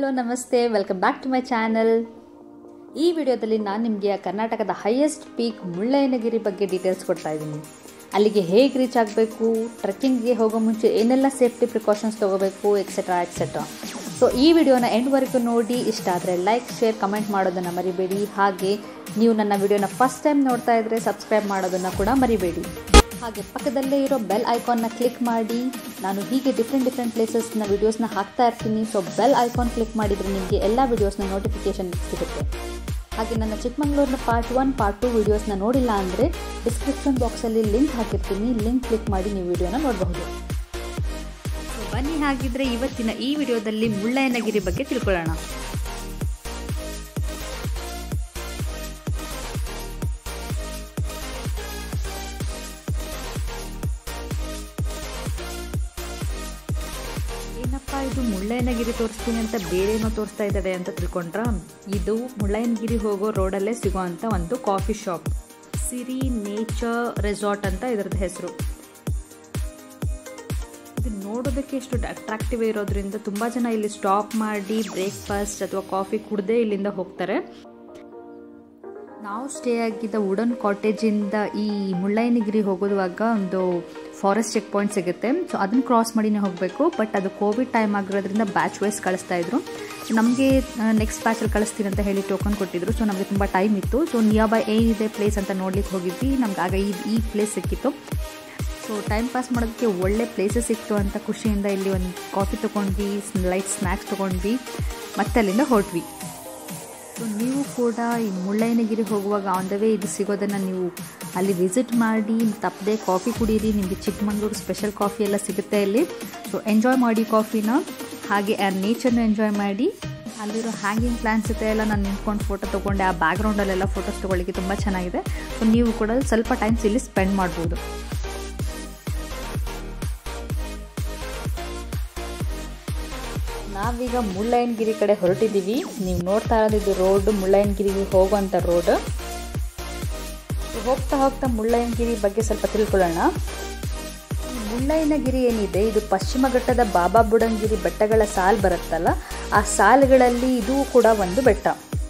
ನಮಸ್ತೆ welcome back to my channel ಈ ವಿಡಿಯೋದಲ್ಲಿ ನಾನು ನಿಮಗೆ ಕರ್ನಾಟಕದ ಹೈಯೆಸ್ಟ್ ಪೀಕ್ ಮುಳ್ಳಯ್ಯನಗಿರಿ ಬಗ್ಗೆ ಡೀಟೇಲ್ಸ್ ಕೊಡ್ತಾ ಇದ್ದೀನಿ ಅಲ್ಲಿಗೆ ಹೇಗೆ ರೀಚ್ ಆಗಬೇಕು ಟ್ರೆಕ್ಕಿಂಗ್ಗೆ ಹೋಗೋ ಮುಂಚೆ ಏನೆಲ್ಲ ಸೇಫ್ಟಿ ಪ್ರಿಕಾಷನ್ಸ್ ತೊಗೋಬೇಕು ಎಕ್ಸೆಟ್ರಾ ಎಕ್ಸೆಟ್ರಾ ಸೊ ಈ ವಿಡಿಯೋನ ಎಂಡ್ವರೆಗೂ ನೋಡಿ ಇಷ್ಟ ಆದರೆ ಲೈಕ್ ಶೇರ್ ಕಮೆಂಟ್ ಮಾಡೋದನ್ನು ಮರಿಬೇಡಿ ಹಾಗೆ ನೀವು ನನ್ನ ವಿಡಿಯೋನ ಫಸ್ಟ್ ಟೈಮ್ ನೋಡ್ತಾ ಇದ್ದರೆ ಸಬ್ಸ್ಕ್ರೈಬ್ ಮಾಡೋದನ್ನು ಕೂಡ ಮರಿಬೇಡಿ ಹಾಗೆ ಪಕ್ಕದಲ್ಲೇ ಇರೋ ಬೆಲ್ ಐಕಾನ್ನ ಕ್ಲಿಕ್ ಮಾಡಿ ನಾನು ಹೀಗೆ ಡಿಫ್ರೆಂಟ್ ಡಿಫ್ರೆಂಟ್ ಪ್ಲೇಸಸ್ನ ವೀಡಿಯೋಸ್ನ ಹಾಕ್ತಾ ಇರ್ತೀನಿ ಸೊ ಬೆಲ್ ಐಕಾನ್ ಕ್ಲಿಕ್ ಮಾಡಿದರೆ ನಿಮಗೆ ಎಲ್ಲ ವೀಡಿಯೋಸ್ನ ನೋಟಿಫಿಕೇಶನ್ ಸಿಗುತ್ತೆ ಹಾಗೆ ನನ್ನ ಚಿಕ್ಕಮಂಗ್ಳೂರಿನ ಪಾರ್ಟ್ ಒನ್ ಪಾರ್ಟ್ ಟು ವೀಡಿಯೋಸ್ನ ನೋಡಿಲ್ಲ ಅಂದರೆ ಡಿಸ್ಕ್ರಿಪ್ಷನ್ ಬಾಕ್ಸಲ್ಲಿ ಲಿಂಕ್ ಹಾಕಿರ್ತೀನಿ ಲಿಂಕ್ ಕ್ಲಿಕ್ ಮಾಡಿ ನೀವು ವಿಡಿಯೋನ ನೋಡಬಹುದು ಸೊ ಬನ್ನಿ ಹಾಗಿದ್ರೆ ಇವತ್ತಿನ ಈ ವಿಡಿಯೋದಲ್ಲಿ ಮುಳ್ಳಯ್ಯನಗಿರಿ ಬಗ್ಗೆ ತಿಳ್ಕೊಳ್ಳೋಣ ಏನಪ್ಪ ಇದು ಮುಳ್ಳಯ್ಯನಗಿರಿ ತೋರಿಸ್ತೀನಿ ಅಂತ ಬೇರೆ ಏನೋ ತೋರಿಸ್ತಾ ಇದ್ದಾರೆ ಅಂತ ತಿಳ್ಕೊಂಡ್ರ ಇದು ಮುಳ್ಳಯ್ಯನಗಿರಿ ಹೋಗೋ ರೋಡಲ್ಲೇ ಸಿಗೋ ಅಂತ ಒಂದು coffee shop Siri nature resort ಅಂತ ಇದರದ್ದು ಹೆಸರು ಇದು ನೋಡೋದಕ್ಕೆ ಎಷ್ಟು ಅಟ್ರಾಕ್ಟಿವ್ ಇರೋದ್ರಿಂದ ತುಂಬ ಜನ ಇಲ್ಲಿ ಸ್ಟಾಪ್ ಮಾಡಿ ಬ್ರೇಕ್ಫಾಸ್ಟ್ ಅಥವಾ ಕಾಫಿ ಕುಡ್ದೇ ಇಲ್ಲಿಂದ ಹೋಗ್ತಾರೆ ನಾವು ಸ್ಟೇ ಆಗಿದ್ದ ವುಡನ್ ಕಾಟೇಜಿಂದ ಈ ಮುಳ್ಳಯ್ಯನಗಿರಿ ಹೋಗೋದುವಾಗ ಒಂದು ಫಾರೆಸ್ಟ್ ಚೆಕ್ ಪಾಯಿಂಟ್ ಸಿಗುತ್ತೆ ಸೊ ಅದನ್ನು ಕ್ರಾಸ್ ಮಾಡಿನೇ ಹೋಗಬೇಕು ಬಟ್ ಅದು ಕೋವಿಡ್ ಟೈಮ್ ಆಗಿರೋದ್ರಿಂದ ಬ್ಯಾಚ್ ವೈಸ್ ಕಳಿಸ್ತಾ ಇದ್ರು ನಮಗೆ ನೆಕ್ಸ್ಟ್ ಬ್ಯಾಚಲ್ಲಿ ಕಳಿಸ್ತೀನಿ ಅಂತ ಹೇಳಿ ಟೋಕನ್ ಕೊಟ್ಟಿದ್ರು ಸೊ ನಮಗೆ ತುಂಬ ಟೈಮ್ ಇತ್ತು ಸೊ ನಿಯರ್ ಬೈ ಏನಿದೆ ಪ್ಲೇಸ್ ಅಂತ ನೋಡ್ಲಿಕ್ಕೆ ಹೋಗಿದ್ವಿ ನಮ್ಗೆ ಆಗ ಈ ಈ ಪ್ಲೇಸ್ ಸಿಕ್ಕಿತ್ತು ಸೊ ಟೈಮ್ ಪಾಸ್ ಮಾಡೋದಕ್ಕೆ ಒಳ್ಳೆ ಪ್ಲೇಸಸ್ ಸಿಕ್ತು ಅಂತ ಖುಷಿಯಿಂದ ಇಲ್ಲಿ ಒಂದು ಕಾಫಿ ತೊಗೊಂಡ್ವಿ ಲೈಟ್ ಸ್ನ್ಯಾಕ್ಸ್ ತೊಗೊಂಡ್ವಿ ಮತ್ತೆ ಅಲ್ಲಿಂದ ಹೊರಟ್ವಿ ಸೊ ನೀವು ಕೂಡ ಈ ಮುಳ್ಳಯ್ಯನಗಿರಿ ಹೋಗುವಾಗ ಆನ್ ದ ವೇ ಇದು ಸಿಗೋದನ್ನು ನೀವು ಅಲ್ಲಿ ವಿಸಿಟ್ ಮಾಡಿ ತಪ್ಪದೆ ಕಾಫಿ ಕುಡೀರಿ ನಿಮಗೆ ಚಿಕ್ಕಮಂಗ್ಳೂರು ಸ್ಪೆಷಲ್ ಕಾಫಿ ಎಲ್ಲ ಸಿಗುತ್ತೆ ಇಲ್ಲಿ ಸೊ ಎಂಜಾಯ್ ಮಾಡಿ ಕಾಫಿನ ಹಾಗೆ ಆ ನೇಚರ್ನ ಎಂಜಾಯ್ ಮಾಡಿ ಅಲ್ಲಿರೋ ಹ್ಯಾಂಗಿಂಗ್ ಪ್ಲಾನ್ಸ್ ಇದೆ ಎಲ್ಲ ನಾನು ನಿಂತ್ಕೊಂಡು ಫೋಟೋ ತೊಗೊಂಡೆ ಆ ಬ್ಯಾಕ್ಗ್ರೌಂಡಲ್ಲೆಲ್ಲ ಫೋಟೋಸ್ ತೊಗೊಳ್ಳಿಕ್ಕೆ ತುಂಬ ಚೆನ್ನಾಗಿದೆ ಸೊ ನೀವು ಕೂಡ ಸ್ವಲ್ಪ ಟೈಮ್ಸ್ ಇಲ್ಲಿ ಸ್ಪೆಂಡ್ ಮಾಡ್ಬೋದು ನಾವೀಗ ಮುಳ್ಳಯ್ಯನಗಿರಿ ಕಡೆ ಹೊರಟಿದ್ದೀವಿ ನೀವು ನೋಡ್ತಾ ಇರೋದು ರೋಡ್ ಮುಳ್ಳಯ್ಯನಗಿರಿಗೆ ಹೋಗುವಂಥ ರೋಡ್ ಹೋಗ್ತಾ ಹೋಗ್ತಾ ಮುಳ್ಳಯ್ಯನಗಿರಿ ಬಗ್ಗೆ ಸ್ವಲ್ಪ ತಿಳ್ಕೊಳ್ಳೋಣ ಮುಳ್ಳಯ್ಯನಗಿರಿ ಏನಿದೆ ಇದು ಪಶ್ಚಿಮ ಘಟ್ಟದ ಬಾಬಾ ಬುಡಂಗಿರಿ ಬೆಟ್ಟಗಳ ಸಾಲ್ ಬರುತ್ತಲ್ಲ ಆ ಸಾಲುಗಳಲ್ಲಿ ಇದು ಕೂಡ ಒಂದು ಬೆಟ್ಟ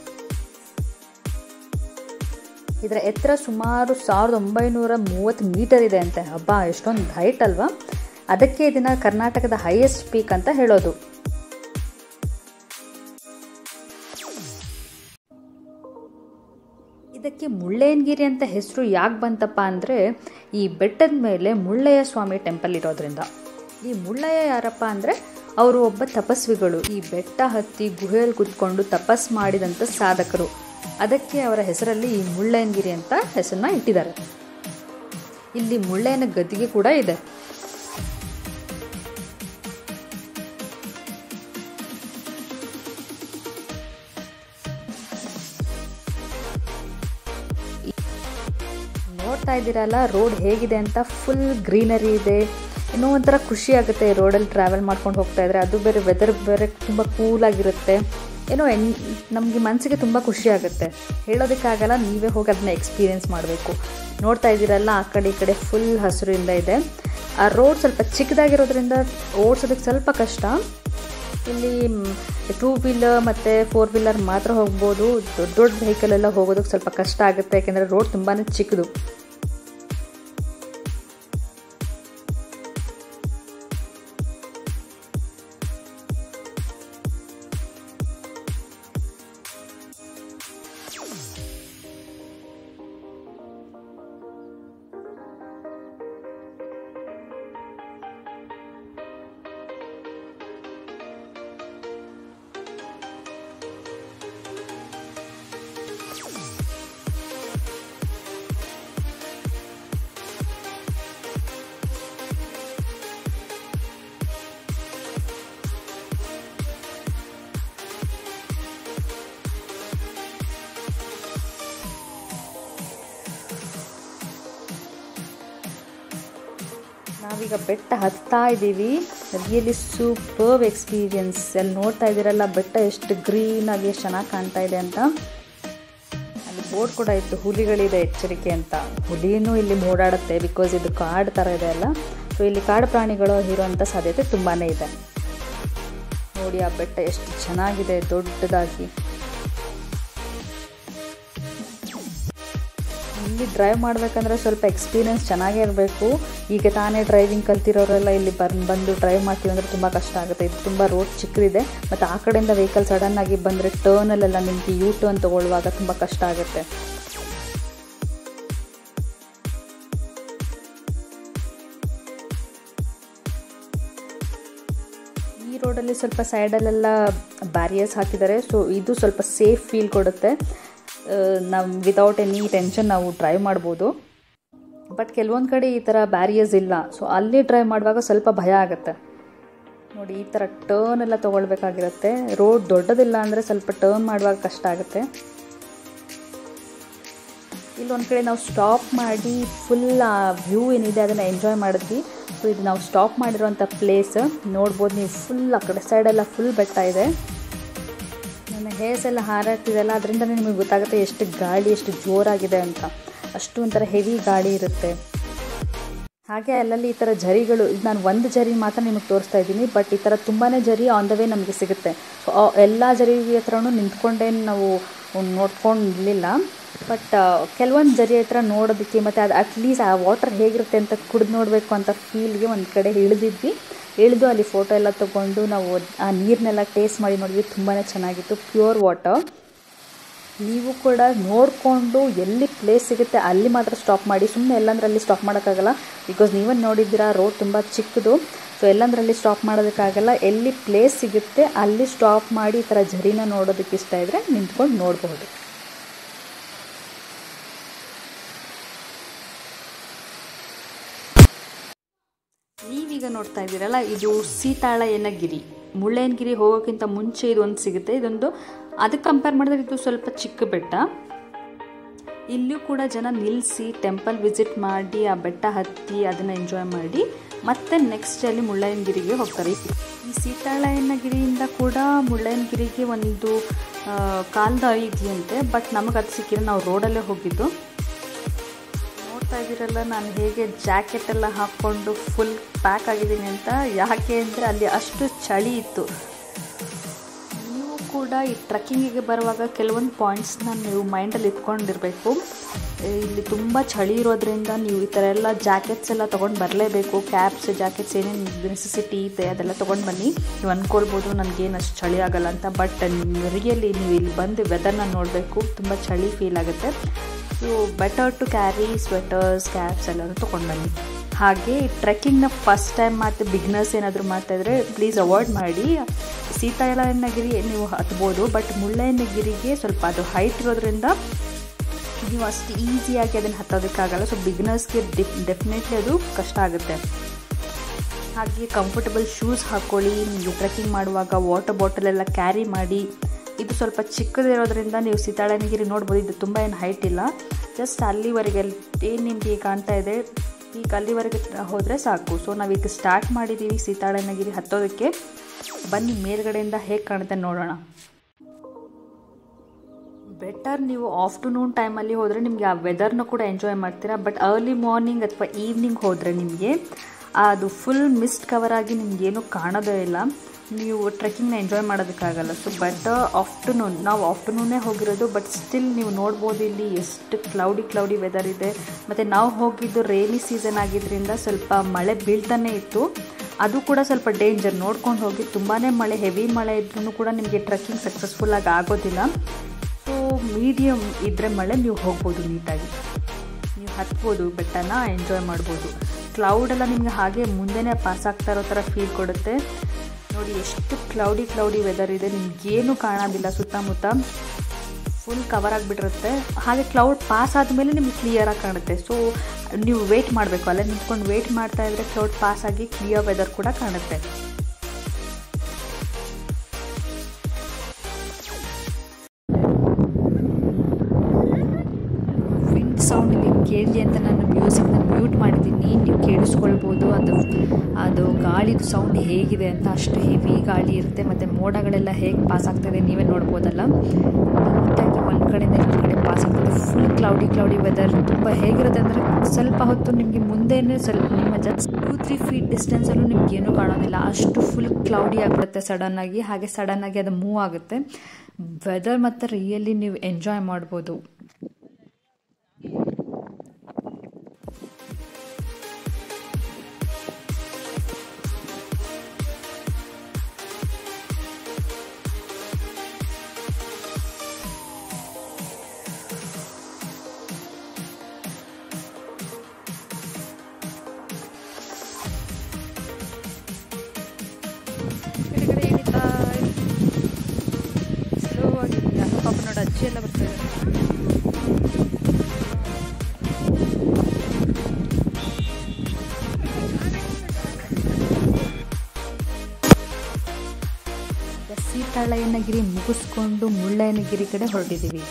ಇದರ ಎತ್ತರ ಸುಮಾರು ಸಾವಿರದ ಒಂಬೈನೂರ ಮೂವತ್ತು ಮೀಟರ್ ಇದೆ ಅಂತೆ ಹಬ್ಬ ಎಷ್ಟೊಂದು ಹೈಟ್ ಅಲ್ವಾ ಅದಕ್ಕೆ ಇದನ್ನ ಕರ್ನಾಟಕದ ಹೈಯೆಸ್ಟ್ ಪೀಕ್ ಅಂತ ಹೇಳೋದು ಇದಕ್ಕೆ ಮುಳ್ಳಯ್ಯನಗಿರಿ ಅಂತ ಹೆಸರು ಯಾಕೆ ಬಂತಪ್ಪ ಅಂದರೆ ಈ ಬೆಟ್ಟದ ಮೇಲೆ ಮುಳ್ಳಯ್ಯ ಸ್ವಾಮಿ ಟೆಂಪಲ್ ಇರೋದ್ರಿಂದ ಈ ಮುಳ್ಳಯ್ಯ ಯಾರಪ್ಪ ಅಂದರೆ ಅವರು ಒಬ್ಬ ತಪಸ್ವಿಗಳು ಈ ಬೆಟ್ಟ ಹತ್ತಿ ಗುಹೆಯಲ್ಲಿ ಕುತ್ಕೊಂಡು ತಪಸ್ ಮಾಡಿದಂಥ ಸಾಧಕರು ಅದಕ್ಕೆ ಅವರ ಹೆಸರಲ್ಲಿ ಈ ಮುಳ್ಳಯ್ಯನಗಿರಿ ಅಂತ ಹೆಸರನ್ನ ಇಟ್ಟಿದ್ದಾರೆ ಇಲ್ಲಿ ಮುಳ್ಳಯ್ಯನ ಗದ್ದಿಗೆ ಕೂಡ ಇದೆ ನೋಡ್ತಾ ಇದ್ದೀರಲ್ಲ ರೋಡ್ ಹೇಗಿದೆ ಅಂತ ಫುಲ್ ಗ್ರೀನರಿ ಇದೆ ಇನ್ನೂ ಒಂಥರ ಖುಷಿ ಆಗುತ್ತೆ ರೋಡಲ್ಲಿ ಟ್ರಾವೆಲ್ ಮಾಡ್ಕೊಂಡು ಹೋಗ್ತಾ ಇದ್ರೆ ಅದು ಬೇರೆ ವೆದರ್ ಬೇರೆ ತುಂಬ ಕೂಲಾಗಿರುತ್ತೆ ಏನೋ ಎನ್ ನಮಗೆ ಮನಸ್ಸಿಗೆ ತುಂಬ ಖುಷಿ ಆಗುತ್ತೆ ಹೇಳೋದಕ್ಕಾಗಲ್ಲ ನೀವೇ ಹೋಗಿ ಅದನ್ನ ಎಕ್ಸ್ಪೀರಿಯೆನ್ಸ್ ಮಾಡಬೇಕು ನೋಡ್ತಾ ಇದ್ದೀರಲ್ಲ ಆ ಕಡೆ ಈ ಕಡೆ ಫುಲ್ ಹಸಿರಿಂದ ಇದೆ ಆ ರೋಡ್ ಸ್ವಲ್ಪ ಚಿಕ್ಕದಾಗಿರೋದ್ರಿಂದ ಓಡಿಸೋದಕ್ಕೆ ಸ್ವಲ್ಪ ಕಷ್ಟ ಇಲ್ಲಿ ಟೂ ವೀಲರ್ ಮತ್ತು ಫೋರ್ ವೀಲರ್ ಮಾತ್ರ ಹೋಗ್ಬೋದು ದೊಡ್ಡ ದೊಡ್ಡ ವೆಹಿಕಲ್ ಎಲ್ಲ ಹೋಗೋದಕ್ಕೆ ಸ್ವಲ್ಪ ಕಷ್ಟ ಆಗುತ್ತೆ ಯಾಕೆಂದರೆ ರೋಡ್ ತುಂಬಾ ಚಿಕ್ಕದು ನಾವೀಗ ಬೆಟ್ಟ ಹತ್ತಾ ಇದ್ದೀವಿ ರಿಯಲಿ ಸೂಪರ್ಬ್ ಎಕ್ಸ್ಪೀರಿಯನ್ಸ್ ಅಲ್ಲಿ ನೋಡ್ತಾ ಇದ್ದೀರಲ್ಲ ಬೆಟ್ಟ ಎಷ್ಟು ಗ್ರೀನಾಗಿ ಎಷ್ಟು ಚೆನ್ನಾಗಿ ಕಾಣ್ತಾ ಇದೆ ಅಂತ ಅಲ್ಲಿ ಬೋರ್ಡ್ ಕೂಡ ಇತ್ತು ಹುಲಿಗಳಿದೆ ಎಚ್ಚರಿಕೆ ಅಂತ ಹುಲಿನೂ ಇಲ್ಲಿ ಓಡಾಡುತ್ತೆ ಬಿಕಾಸ್ ಇದು ಕಾಡು ಥರ ಇದೆ ಅಲ್ಲ ಸೊ ಇಲ್ಲಿ ಕಾಡು ಪ್ರಾಣಿಗಳು ಇರುವಂಥ ಸಾಧ್ಯತೆ ತುಂಬಾ ಇದೆ ನೋಡಿ ಆ ಬೆಟ್ಟ ಎಷ್ಟು ಚೆನ್ನಾಗಿದೆ ದೊಡ್ಡದಾಗಿ ಇಲ್ಲಿ ಡ್ರೈವ್ ಮಾಡಬೇಕಂದ್ರೆ ಸ್ವಲ್ಪ ಎಕ್ಸ್ಪೀರಿಯನ್ಸ್ ಚೆನ್ನಾಗೇ ಇರಬೇಕು ಈಗ ತಾನೇ ಡ್ರೈವಿಂಗ್ ಕಲ್ತಿರೋರೆಲ್ಲ ಇಲ್ಲಿ ಬರ್ ಬಂದು ಡ್ರೈವ್ ಮಾಡ್ತೀವಿ ಅಂದರೆ ತುಂಬ ಕಷ್ಟ ಆಗುತ್ತೆ ಇದು ತುಂಬ ರೋಡ್ ಚಿಕ್ಕದಿದೆ ಮತ್ತು ಆ ಕಡೆಯಿಂದ ವೆಹಿಕಲ್ ಸಡನ್ನಾಗಿ ಬಂದರೆ ಟರ್ನಲ್ಲೆಲ್ಲ ನಿಮಗೆ ಯೂ ಟರ್ನ್ ತೊಗೊಳ್ಳುವಾಗ ತುಂಬ ಕಷ್ಟ ಆಗುತ್ತೆ ಈ ರೋಡಲ್ಲಿ ಸ್ವಲ್ಪ ಸೈಡಲ್ಲೆಲ್ಲ ಬ್ಯಾರಿಯರ್ಸ್ ಹಾಕಿದ್ದಾರೆ ಸೊ ಇದು ಸ್ವಲ್ಪ ಸೇಫ್ ಫೀಲ್ ಕೊಡುತ್ತೆ ನಾವು ವಿತೌಟ್ ಎನಿ ಟೆನ್ಷನ್ ನಾವು ಡ್ರೈವ್ ಮಾಡ್ಬೋದು ಬಟ್ ಕೆಲವೊಂದು ಕಡೆ ಈ ಥರ ಬ್ಯಾರಿಯರ್ಸ್ ಇಲ್ಲ ಸೊ ಅಲ್ಲಿ ಡ್ರೈವ್ ಮಾಡುವಾಗ ಸ್ವಲ್ಪ ಭಯ ಆಗುತ್ತೆ ನೋಡಿ ಈ ಥರ ಟರ್ನ್ ಎಲ್ಲ ತೊಗೊಳ್ಬೇಕಾಗಿರುತ್ತೆ ರೋಡ್ ದೊಡ್ಡದಿಲ್ಲ ಅಂದರೆ ಸ್ವಲ್ಪ ಟರ್ನ್ ಮಾಡುವಾಗ ಕಷ್ಟ ಆಗುತ್ತೆ ಇಲ್ಲೊಂದು ಕಡೆ ನಾವು ಸ್ಟಾಪ್ ಮಾಡಿ ಫುಲ್ ಆ ವ್ಯೂ ಏನಿದೆ ಅದನ್ನು ಎಂಜಾಯ್ ಮಾಡಿದ್ವಿ ಸೊ ಇದು ನಾವು ಸ್ಟಾಪ್ ಮಾಡಿರೋಂಥ ಪ್ಲೇಸ್ ನೋಡ್ಬೋದು ನೀವು ಫುಲ್ ಆ ಕಡೆ ಸೈಡೆಲ್ಲ ಫುಲ್ ಬೆಟ್ಟ ಇದೆ ನನ್ನ ಹೇರ್ಸ್ ಎಲ್ಲ ಹಾರಾಡ್ತಿದೆಲ್ಲ ಅದರಿಂದ ನಿಮಗೆ ಗೊತ್ತಾಗುತ್ತೆ ಎಷ್ಟು ಗಾಳಿ ಎಷ್ಟು ಜೋರಾಗಿದೆ ಅಂತ ಅಷ್ಟು ಒಂಥರ ಹೆವಿ ಗಾಳಿ ಇರುತ್ತೆ ಹಾಗೆ ಅಲ್ಲಲ್ಲಿ ಈ ಥರ ಜರಿಗಳು ಇದು ನಾನು ಒಂದು ಜರಿ ಮಾತ್ರ ನಿಮಗೆ ತೋರಿಸ್ತಾ ಇದ್ದೀನಿ ಬಟ್ ಈ ಥರ ತುಂಬಾ ಜರಿ ಆನ್ ದ ವೇ ನಮಗೆ ಸಿಗುತ್ತೆ ಸೊ ಎಲ್ಲ ಜರಿ ಹತ್ರನೂ ನಿಂತ್ಕೊಂಡೇನು ನಾವು ನೋಡ್ಕೊಂಡಿರಲಿಲ್ಲ ಬಟ್ ಕೆಲವೊಂದು ಜರಿ ಹತ್ರ ನೋಡೋದಕ್ಕೆ ಮತ್ತು ಅದು ಅಟ್ಲೀಸ್ಟ್ ಆ ವಾಟರ್ ಹೇಗಿರುತ್ತೆ ಅಂತ ಕುಡಿದು ನೋಡಬೇಕು ಅಂತ ಫೀಲ್ಗೆ ಒಂದು ಕಡೆ ಇಳಿದಿದ್ವಿ ಇಳಿದು ಅಲ್ಲಿ ಫೋಟೋ ಎಲ್ಲ ತೊಗೊಂಡು ನಾವು ಆ ನೀರನ್ನೆಲ್ಲ ಟೇಸ್ಟ್ ಮಾಡಿ ನೋಡಿದ್ವಿ ತುಂಬಾ ಚೆನ್ನಾಗಿತ್ತು ಪ್ಯೂರ್ ವಾಟರ್ ನೀವು ಕೂಡ ನೋಡಿಕೊಂಡು ಎಲ್ಲಿ ಪ್ಲೇಸ್ ಸಿಗುತ್ತೆ ಅಲ್ಲಿ ಮಾತ್ರ ಸ್ಟಾಪ್ ಮಾಡಿ ಸುಮ್ಮನೆ ಎಲ್ಲಂದ್ರಲ್ಲಿ ಸ್ಟಾಪ್ ಮಾಡೋಕ್ಕಾಗಲ್ಲ ಬಿಕಾಸ್ ನೀವೇ ನೋಡಿದ್ದೀರಾ ರೋಡ್ ತುಂಬ ಚಿಕ್ಕದು ಸೊ ಎಲ್ಲಂದ್ರಲ್ಲಿ ಸ್ಟಾಪ್ ಮಾಡೋದಕ್ಕಾಗಲ್ಲ ಎಲ್ಲಿ ಪ್ಲೇಸ್ ಸಿಗುತ್ತೆ ಅಲ್ಲಿ ಸ್ಟಾಪ್ ಮಾಡಿ ಈ ಥರ ಝರಿನ ನೋಡೋದಕ್ಕೆ ಇಷ್ಟ ಇದ್ದರೆ ನಿಂತ್ಕೊಂಡು ನೋಡಬಹುದು ನೀವೀಗ ನೋಡ್ತಾ ಇದ್ದೀರಲ್ಲ ಇದು ಸೀತಾಳಯ್ಯನಗಿರಿ ಮುಳ್ಳಯ್ಯನಗಿರಿ ಹೋಗೋಕ್ಕಿಂತ ಮುಂಚೆ ಇದೊಂದು ಸಿಗುತ್ತೆ ಇದೊಂದು ಅದಕ್ಕೆ ಕಂಪೇರ್ ಮಾಡಿದ್ರೆ ಇದು ಸ್ವಲ್ಪ ಚಿಕ್ಕ ಬೆಟ್ಟ ಇಲ್ಲೂ ಕೂಡ ಜನ ನಿಲ್ಲಿಸಿ ಟೆಂಪಲ್ ವಿಸಿಟ್ ಮಾಡಿ ಆ ಬೆಟ್ಟ ಹತ್ತಿ ಅದನ್ನು ಎಂಜಾಯ್ ಮಾಡಿ ಮತ್ತೆ ನೆಕ್ಸ್ಟ್ ಅಲ್ಲಿ ಮುಳ್ಳಯ್ಯನಗಿರಿಗೆ ಹೋಗ್ತಾರೆ ಈ ಸೀತಾಳಯ್ಯನಗಿರಿಯಿಂದ ಕೂಡ ಮುಳ್ಳಯ್ಯನಗಿರಿಗೆ ಒಂದು ಕಾಲ್ದ ಇದೆಯಂತೆ ಬಟ್ ನಮಗೆ ಅದು ಸಿಕ್ಕಿಲ್ಲ ನಾವು ರೋಡಲ್ಲೇ ಹೋಗಿದ್ದು ನೋಡ್ತಾ ಇದ್ದೀರಲ್ಲ ನಾನು ಹೇಗೆ ಜಾಕೆಟ್ ಎಲ್ಲ ಹಾಕ್ಕೊಂಡು ಫುಲ್ ಪ್ಯಾಕ್ ಆಗಿದ್ದೀನಿ ಅಂತ ಯಾಕೆ ಅಂದರೆ ಅಲ್ಲಿ ಅಷ್ಟು ಚಳಿ ಇತ್ತು ನೀವು ಕೂಡ ಈ ಟ್ರೆಕ್ಕಿಂಗಿಗೆ ಬರುವಾಗ ಕೆಲವೊಂದು ಪಾಯಿಂಟ್ಸ್ನ ನೀವು ಮೈಂಡಲ್ಲಿ ಇಟ್ಕೊಂಡಿರಬೇಕು ಇಲ್ಲಿ ತುಂಬ ಚಳಿ ಇರೋದ್ರಿಂದ ನೀವು ಈ ಥರ ಎಲ್ಲ ಜಾಕೆಟ್ಸ್ ಎಲ್ಲ ತೊಗೊಂಡು ಬರಲೇಬೇಕು ಕ್ಯಾಪ್ಸ್ ಜಾಕೆಟ್ಸ್ ಏನೇನು ನೆಸೆಸಿಟಿ ಇದೆ ಅದೆಲ್ಲ ತೊಗೊಂಡು ಬನ್ನಿ ನೀವು ಅಂದ್ಕೊಳ್ಬೋದು ನನಗೇನು ಅಷ್ಟು ಚಳಿ ಆಗಲ್ಲ ಅಂತ ಬಟ್ ರಿಯಲಿ ನೀವು ಇಲ್ಲಿ ಬಂದು ವೆದರ್ನ ನೋಡಬೇಕು ತುಂಬ ಚಳಿ ಫೀಲ್ ಆಗುತ್ತೆ so better to carry sweaters caps ಎಲ್ಲರೂ ತೊಗೊಂಡು ಬನ್ನಿ ಹಾಗೆ ಟ್ರೆಕ್ಕಿಂಗ್ನ ಫಸ್ಟ್ ಟೈಮ್ ಮತ್ತು ಬಿಗ್ನರ್ಸ್ ಏನಾದರೂ ಮಾಡ್ತಾಯಿದ್ರೆ ಪ್ಲೀಸ್ ಅವಾಯ್ಡ್ ಮಾಡಿ ಸೀತಾಳಯ್ಯನಗಿರಿ ನೀವು ಹತ್ಬೋದು ಬಟ್ ಮುಳ್ಳಯ್ಯನಗಿರಿಗೆ ಸ್ವಲ್ಪ ಅದು ಹೈಟ್ ಇರೋದ್ರಿಂದ ನೀವು ಅಷ್ಟು ಈಸಿಯಾಗಿ ಅದನ್ನು ಹತ್ತೋದಕ್ಕಾಗಲ್ಲ ಸೊ ಬಿಗ್ನರ್ಸ್ಗೆ ಡಿಫ್ ಡೆಫಿನೆಟ್ಲಿ ಅದು ಕಷ್ಟ ಆಗುತ್ತೆ ಹಾಗೆ ಕಂಫರ್ಟಬಲ್ ಶೂಸ್ ಹಾಕ್ಕೊಳ್ಳಿ ನೀವು ಟ್ರೆಕ್ಕಿಂಗ್ ಮಾಡುವಾಗ ವಾಟರ್ ಬಾಟಲ್ ಎಲ್ಲ ಕ್ಯಾರಿ ಮಾಡಿ ಇದು ಸ್ವಲ್ಪ ಚಿಕ್ಕದಿರೋದ್ರಿಂದ ನೀವು ಸೀತಾಳನಗಿರಿ ನೋಡ್ಬೋದು ಇದು ತುಂಬ ಏನು ಹೈಟ್ ಇಲ್ಲ ಜಸ್ಟ್ ಅಲ್ಲಿವರೆಗೆ ಏನು ನಿಮಗೆ ಕಾಣ್ತಾ ಇದೆ ಈಗ ಅಲ್ಲಿವರೆಗೆ ಹೋದರೆ ಸಾಕು ಸೊ ನಾವೀಗ ಸ್ಟಾರ್ಟ್ ಮಾಡಿದ್ದೀವಿ ಸೀತಾಳನಗಿರಿ ಹತ್ತೋದಕ್ಕೆ ಬನ್ನಿ ಮೇಲ್ಗಡೆಯಿಂದ ಹೇಗೆ ಕಾಣುತ್ತೆ ನೋಡೋಣ ಬೆಟರ್ ನೀವು ಆಫ್ಟರ್ನೂನ್ ಟೈಮಲ್ಲಿ ಹೋದರೆ ನಿಮಗೆ ಆ ವೆದರ್ನ ಕೂಡ ಎಂಜಾಯ್ ಮಾಡ್ತೀರಾ ಬಟ್ ಅರ್ಲಿ ಮಾರ್ನಿಂಗ್ ಅಥವಾ ಈವ್ನಿಂಗ್ ಹೋದರೆ ನಿಮಗೆ ಅದು ಫುಲ್ ಮಿಸ್ಟ್ ಕವರ್ ಆಗಿ ನಿಮಗೇನು ಕಾಣೋದೇ ಇಲ್ಲ ನೀವು ಟ್ರೆಕ್ಕಿಂಗ್ನ ಎಂಜಾಯ್ ಮಾಡೋದಕ್ಕಾಗಲ್ಲ ಸೊ ಬೆಟರ್ ಆಫ್ಟರ್ನೂನ್ ನಾವು ಆಫ್ಟರ್ನೂನೇ ಹೋಗಿರೋದು ಬಟ್ ಸ್ಟಿಲ್ ನೀವು ನೋಡ್ಬೋದು ಇಲ್ಲಿ ಎಷ್ಟು ಕ್ಲೌಡಿ ಕ್ಲೌಡಿ ವೆದರ್ ಇದೆ ಮತ್ತು ನಾವು ಹೋಗಿದ್ದು ರೇನಿ ಸೀಸನ್ ಆಗಿದ್ದರಿಂದ ಸ್ವಲ್ಪ ಮಳೆ ಬೀಳ್ತಾನೆ ಇತ್ತು ಅದು ಕೂಡ ಸ್ವಲ್ಪ ಡೇಂಜರ್ ನೋಡ್ಕೊಂಡು ಹೋಗಿ ತುಂಬಾ ಮಳೆ ಹೆವಿ ಮಳೆ ಇದ್ರೂ ಕೂಡ ನಿಮಗೆ ಟ್ರೆಕ್ಕಿಂಗ್ ಸಕ್ಸಸ್ಫುಲ್ಲಾಗಿ ಆಗೋದಿಲ್ಲ ಸೊ ಮೀಡಿಯಮ್ ಇದ್ದರೆ ಮಳೆ ನೀವು ಹೋಗ್ಬೋದು ನೀಟಾಗಿ ನೀವು ಹತ್ಬೋದು ಬೆಟ್ಟನ ಎಂಜಾಯ್ ಮಾಡ್ಬೋದು ಕ್ಲೌಡೆಲ್ಲ ನಿಮಗೆ ಹಾಗೆ ಮುಂದೆನೇ ಪಾಸ್ ಆಗ್ತಾ ಇರೋ ಥರ ಫೀಲ್ ಕೊಡುತ್ತೆ ನೋಡಿ ಎಷ್ಟು ಕ್ಲೌಡಿ ಕ್ಲೌಡಿ ವೆದರ್ ಇದೆ ನಿಮಗೇನು ಕಾಣೋದಿಲ್ಲ ಸುತ್ತಮುತ್ತ ಫುಲ್ ಕವರ್ ಆಗಿಬಿಟ್ಟಿರುತ್ತೆ ಹಾಗೆ ಕ್ಲೌಡ್ ಪಾಸ್ ಆದಮೇಲೆ ನಿಮಗೆ ಕ್ಲಿಯರಾಗಿ ಕಾಣುತ್ತೆ ಸೊ ನೀವು ವೆಯ್ಟ್ ಮಾಡಬೇಕು ಅಲ್ಲೇ ನಿಂತ್ಕೊಂಡು ವೆಯ್ಟ್ ಮಾಡ್ತಾ ಇದ್ದರೆ ಕ್ಲೌಡ್ ಪಾಸ್ ಆಗಿ ಕ್ಲಿಯರ್ ವೆದರ್ ಕೂಡ ಕಾಣುತ್ತೆ ವಿಂಡ್ ಸೌಂಡ್ ಇಲ್ಲಿ ಕೇಳಿ ಅಂತ ನಾನು ಮ್ಯೂಸಿಕ್ನ ಮ್ಯೂಟ್ ಮಾಡಿದ್ದೀನಿ ನೀವು ಕೇಳಿಸ್ಕೊಳ್ಬೋದು ಅದು ಅದು ಗಾಳಿದು ಸೌಂಡ್ ಹೇಗಿದೆ ಅಂತ ಅಷ್ಟು ಹೆವಿ ಗಾಳಿ ಇರುತ್ತೆ ಮತ್ತು ಮೋಡಗಳೆಲ್ಲ ಹೇಗೆ ಪಾಸ್ ಆಗ್ತಾಯಿದೆ ನೀವೇ ನೋಡ್ಬೋದಲ್ಲ ನೀಟಾಗಿ ಒಂದು ಕಡೆಯಿಂದ ಇನ್ನೊಂದು ಕಡೆ ಪಾಸ್ ಆಗ್ತದೆ ಫುಲ್ ಕ್ಲೌಡಿ ಕ್ಲೌಡಿ ವೆದರ್ ತುಂಬ ಹೇಗಿರುತ್ತೆ ಅಂದರೆ ಸ್ವಲ್ಪ ಹೊತ್ತು ನಿಮಗೆ ಮುಂದೆನೇ ಸ್ವಲ್ಪ ನಿಮ್ಮ ಜಸ್ಟ್ ಟೂ ತ್ರೀ ಫೀಟ್ ಡಿಸ್ಟೆನ್ಸಲ್ಲೂ ನಿಮ್ಗೆ ಏನೂ ಕಾಣೋದಿಲ್ಲ ಅಷ್ಟು ಫುಲ್ ಕ್ಲೌಡಿ ಆಗಿಬಿಡುತ್ತೆ ಸಡನ್ನಾಗಿ ಹಾಗೆ ಸಡನ್ನಾಗಿ ಅದು ಮೂವ್ ಆಗುತ್ತೆ ವೆದರ್ ಮತ್ತು ರಿಯಲಿ ನೀವು ಎಂಜಾಯ್ ಮಾಡ್ಬೋದು ಕೆಳಗಡೆ ಇಳಿತಾ ಸ್ಲೋ ಆಗಿ ಪಾಪ ನೋಡಿ ಅಜ್ಜಿ ಎಲ್ಲ ಬರ್ತಾರೆ ಸೀತಾಳಯ್ಯನಗಿರಿ ಮುಗಿಸ್ಕೊಂಡು ಮುಳ್ಳಯ್ಯನಗಿರಿ ಕಡೆ ಹೊರಟಿದ್ದೀವಿ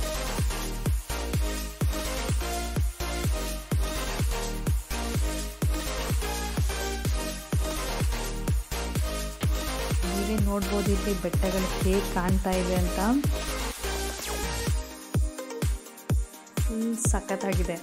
ನೀವೇ ನೋಡ್ಬೋದು ಇಲ್ಲಿ ಬೆಟ್ಟಗಳು ಹೇಗೆ ಕಾಣ್ತಾ ಇದೆ ಅಂತ ಫುಲ್ ಸಖತ್ತಾಗಿದೆ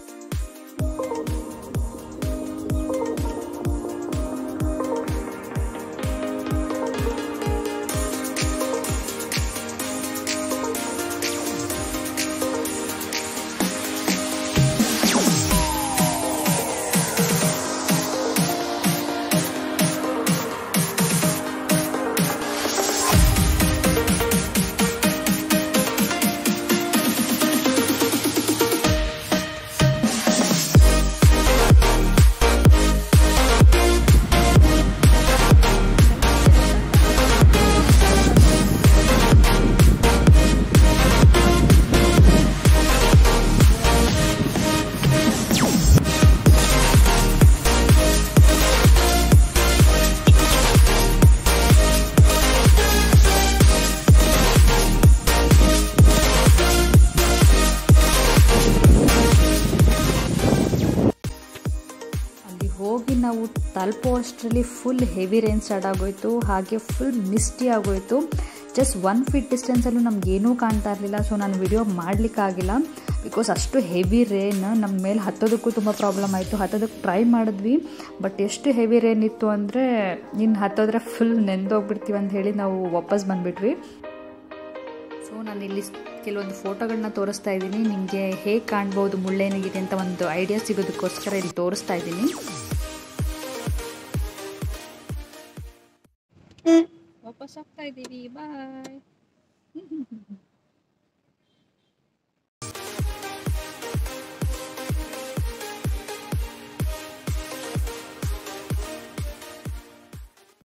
ಅಲ್ಲಿ ಹೋಗಿ ನಾವು ತಲುಪೋ ಅಷ್ಟರಲ್ಲಿ ಫುಲ್ ಹೆವಿ ರೇನ್ ಸ್ಟಾರ್ಟ್ ಆಗೋಯ್ತು ಹಾಗೆ ಫುಲ್ ಮಿಸ್ಟಿ ಆಗೋಯ್ತು ಜಸ್ಟ್ ಒನ್ ಫೀಟ್ ಡಿಸ್ಟೆನ್ಸಲ್ಲೂ ನಮ್ಗೆ ಏನೂ ಕಾಣ್ತಾ ಇರಲಿಲ್ಲ ಸೊ ನಾನು ವಿಡಿಯೋ ಮಾಡಲಿಕ್ಕಾಗಿಲ್ಲ ಬಿಕಾಸ್ ಅಷ್ಟು ಹೆವಿ ರೇನ್ ನಮ್ಮ ಮೇಲೆ ಹತ್ತೋದಕ್ಕೂ ತುಂಬ ಪ್ರಾಬ್ಲಮ್ ಆಯಿತು ಹತ್ತೋದಕ್ಕೆ ಟ್ರೈ ಮಾಡಿದ್ವಿ ಬಟ್ ಎಷ್ಟು ಹೆವಿ ರೇನ್ ಇತ್ತು ಅಂದರೆ ಇನ್ನು ಹತ್ತೋದ್ರೆ ಫುಲ್ ನೆಂದೋಗ್ಬಿಡ್ತೀವಿ ಅಂತ ಹೇಳಿ ನಾವು ವಾಪಸ್ ಬಂದುಬಿಟ್ವಿ ಸೊ ನಾನು ಇಲ್ಲಿ ಕೆಲವೊಂದು ಫೋಟೋಗಳನ್ನ ತೋರಿಸ್ತಾ ಇದ್ದೀನಿ ನಿಮಗೆ ಹೇಗೆ ಕಾಣ್ಬೋದು ಮುಳ್ಳಯ್ಯನಗಿರಿ ಅಂತ ಒಂದು ಐಡಿಯಾ ಸಿಗೋದಕ್ಕೋಸ್ಕರ ಇಲ್ಲಿ ತೋರಿಸ್ತಾ ಇದ್ದೀನಿ ವಾಪಸ್ ಹೋಗ್ತಾ ಇದ್ದೀವಿ ಬಾಯ್